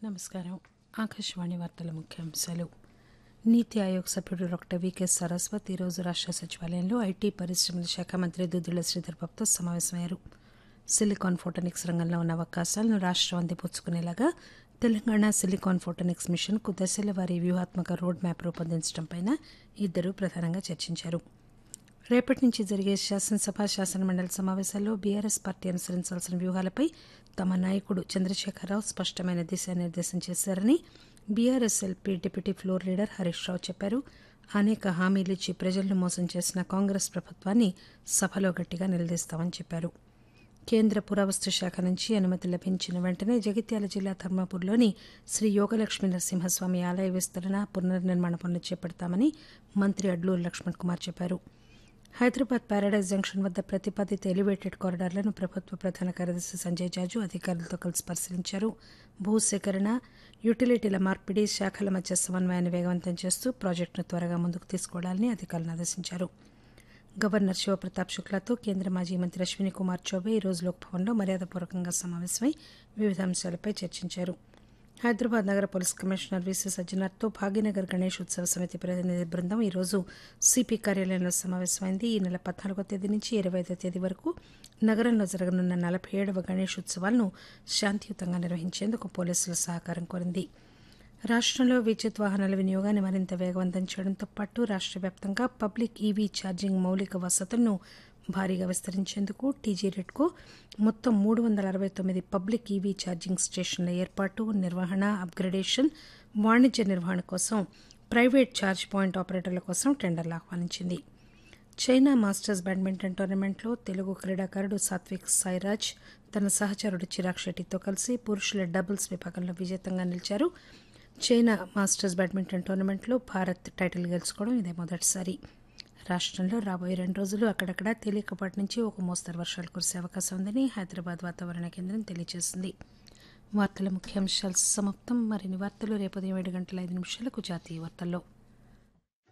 నమస్కారం ఆకాశవాణి వార్తల ముఖ్యాంశాలు నీతి ఆయోగ్ సభ్యుడు డాక్టర్ వికే సరస్వత్ ఈరోజు రాష్ట్ర సచివాలయంలో ఐటీ పరిశ్రమల శాఖ మంత్రి దుద్దిళ్ల శ్రీధర్ బాబుతో సమావేశమయ్యారు సిలికాన్ ఫోటోనిక్స్ రంగంలో ఉన్న అవకాశాలను రాష్ట్రం అందిపుచ్చుకునేలాగా తెలంగాణ సిలికాన్ ఫోటోనిక్స్ మిషన్కు దశల వారీ వ్యూహాత్మక రోడ్ మ్యాప్ రూపొందించడంపై ఇద్దరు ప్రధానంగా చర్చించారు రేపటి నుంచి జరిగే శాసనసభ శాసనమండలి సమావేశాల్లో బీఆర్ఎస్ పార్టీ అనుసరించాల్సిన వ్యూహాలపై తమ నాయకుడు చంద్రశేఖరరావు స్పష్టమైన దిశానిర్దేశం చేశారని B R S L P deputy floor leader Harish Rao చెప్పారు అనేక హామీలిచ్చి ప్రజలను మోసం చేసిన కాంగ్రెస్ ప్రభుత్వాన్ని సభలో గట్టిగా నిలదీస్తామని చెప్పారు కేంద్ర పురావస్తు శాఖ నుంచి అనుమతి లభించిన వెంటనే జగిత్యాల జిల్లా ధర్మాపూర్లోని శ్రీ యోగలక్ష్మీ నరసింహస్వామి ఆలయ విస్తరణ పునర్నిర్మాణ పనులు చేపడతామని మంత్రి అడ్లూరు లక్ష్మణ్ కుమార్ చెప్పారు హైదరాబాద్ ప్యారడైజ్ జంక్షన్ వద్ద ప్రతిపాదిత ఎలివేటెడ్ కారిడార్లను ప్రభుత్వ ప్రధాన కార్యదర్శి సంజయ్ జాజు అధికారులతో కలిసి పరిశీలించారు భూసేకరణ యుటిలిటీల మార్పిడి శాఖల మధ్య సమన్వయాన్ని వేగవంతం చేస్తూ ప్రాజెక్టును త్వరగా ముందుకు తీసుకువెళ్లాలని అధికారులను ఆదేశించారు గవర్నర్ శివప్రతాప్ శుక్లాతో కేంద్ర మాజీ మంత్రి అశ్విని కుమార్ చౌబే ఈరోజు లోక్భవన్లో మర్యాదపూర్వకంగా సమావేశమై వివిధ అంశాలపై చర్చించారు హైదరాబాద్ నగర పోలీస్ కమిషనర్ విసి సజ్జనార్తో భాగ్యనగర్ గణేష్ ఉత్సవ సమితి ప్రతినిధి బృందం ఈరోజు సిపి కార్యాలయంలో సమావేశమైంది ఈ నెల పద్నాలుగో తేదీ నుంచి ఇరవై ఐదో తేదీ వరకు నగరంలో జరగనున్న నలభై ఏడవ గణేష్ ఉత్సవాలను శాంతియుతంగా నిర్వహించేందుకు పోలీసుల సహకారం కోరింది రాష్టంలో విద్యుత్ వాహనాల వినియోగాన్ని మరింత వేగవంతం చేయడంతో పాటు రాష్ట్ర వ్యాప్తంగా పబ్లిక్ ఈవీ ఛార్జింగ్ మౌలిక వసతులను భారీగా విస్తరించేందుకు టీజీ రెడ్కో మొత్తం మూడు వందల అరవై తొమ్మిది పబ్లిక్ ఈవీ ఛార్జింగ్ స్టేషన్ల ఏర్పాటు నిర్వహణ అప్గ్రేడేషన్ వాణిజ్య నిర్వహణ కోసం ప్రైవేట్ ఛార్జ్ పాయింట్ ఆపరేటర్ల కోసం టెండర్లు ఆహ్వానించింది చైనా మాస్టర్స్ బ్యాడ్మింటన్ టోర్నమెంట్లో తెలుగు క్రీడాకారుడు సాత్విక్ సాయిరాజ్ తన సహచరుడు చిరాగ్ షెట్టితో కలిసి పురుషుల డబుల్స్ విభాగంలో విజేతంగా నిలిచారు చైనా మాస్టర్స్ బ్యాడ్మింటన్ టోర్నమెంట్లో భారత్ టైటిల్ గెలుచుకోవడం ఇదే మొదటిసారి రాష్టంలో రాబోయే రెండు రోజులు అక్కడక్కడ తేలికపాటి నుంచి ఒక మోస్తరు వర్షాలు కురిసే అవకాశం ఉందని హైదరాబాద్ వాతావరణ కేంద్రం తెలియజేసింది వార్తల ముఖ్యాంశాలు సమాప్తం మరిన్ని వార్తలు రేపు ఉదయం ఏడు గంటల ఐదు నిమిషాలకు జాతీయ వార్తల్లో